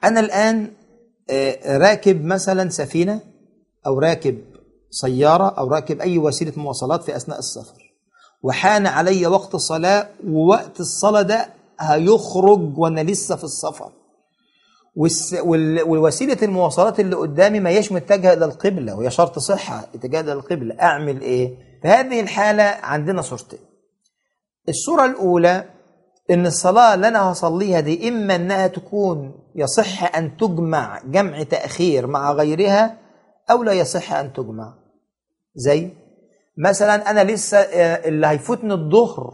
أنا الآن آه، راكب مثلا سفينة أو راكب سيارة أو راكب أي وسيلة مواصلات في أثناء السفر وحان علي وقت الصلاة ووقت الصلاة ده هيخرج وأنا لسه في السفر والس- وال- والوسيلة المواصلات اللي قدامي ما هيش متجهة إلى القبلة وهي شرط صحة اتجاه إلى القبلة أعمل إيه؟ في هذه الحالة عندنا صورتين الصورة الأولى إن الصلاة اللي أنا هصليها دي إما إنها تكون يصح أن تجمع جمع تأخير مع غيرها أو لا يصح أن تجمع زي مثلا أنا لسه آه، اللي هيفوتني الظهر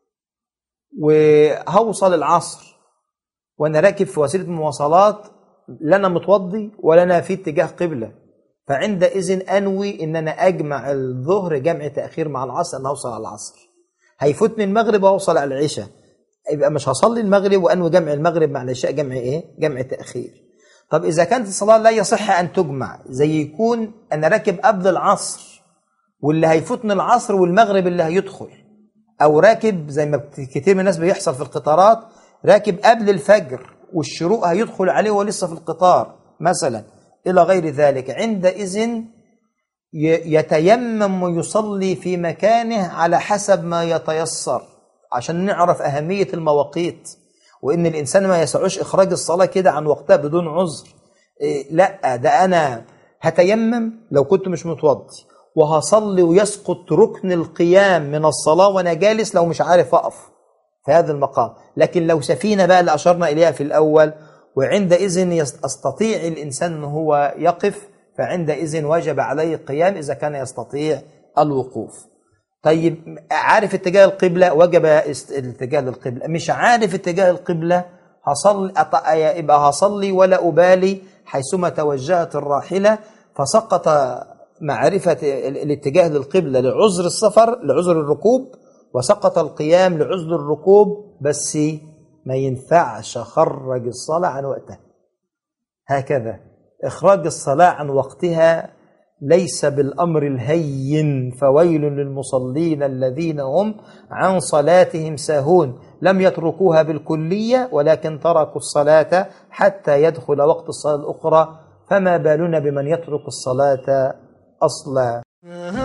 وهوصل العصر وأنا راكب في وسيلة مواصلات لا أنا متوضي ولا أنا في اتجاه قبلة فعندئذ أنوي إن أنا أجمع الظهر جمع تأخير مع العصر أن أوصل على العصر هيفوتني المغرب واوصل على العشاء يبقى مش هصلي المغرب وانوي جمع المغرب مع العشاء جمع ايه؟ جمع تاخير. طب اذا كانت الصلاه لا يصح ان تجمع زي يكون انا راكب قبل العصر واللي هيفوتني العصر والمغرب اللي هيدخل او راكب زي ما بت- كتير من الناس بيحصل في القطارات راكب قبل الفجر والشروق هيدخل عليه وهو لسه في القطار مثلا الى غير ذلك عندئذ ي- يتيمم ويصلي في مكانه على حسب ما يتيسر عشان نعرف أهمية المواقيت وإن الإنسان ما يسعوش إخراج الصلاة كده عن وقتها بدون عذر إيه، لا ده أنا هتيمم لو كنت مش متوضي وهصلي ويسقط ركن القيام من الصلاة وأنا جالس لو مش عارف أقف في هذا المقام لكن لو سفينة بقى اللي أشرنا إليها في الأول وعندئذ يستطيع الإنسان أن هو يقف فعندئذ وجب عليه القيام إذا كان يستطيع الوقوف طيب عارف اتجاه القبلة وجب است- الاتجاه للقبلة مش عارف اتجاه القبلة هصلي أط- يبقى هصلي ولا أبالي حيثما توجهت الراحلة فسقط معرفة ال- الاتجاه للقبلة لعذر السفر لعذر الركوب وسقط القيام لعذر الركوب بس ما ينفعش أخرج الصلاة عن وقتها هكذا إخراج الصلاة عن وقتها ليس بالأمر الهين فويل للمصلين الذين هم عن صلاتهم ساهون لم يتركوها بالكلية ولكن تركوا الصلاة حتى يدخل وقت الصلاة الأخرى فما بالنا بمن يترك الصلاة أصلا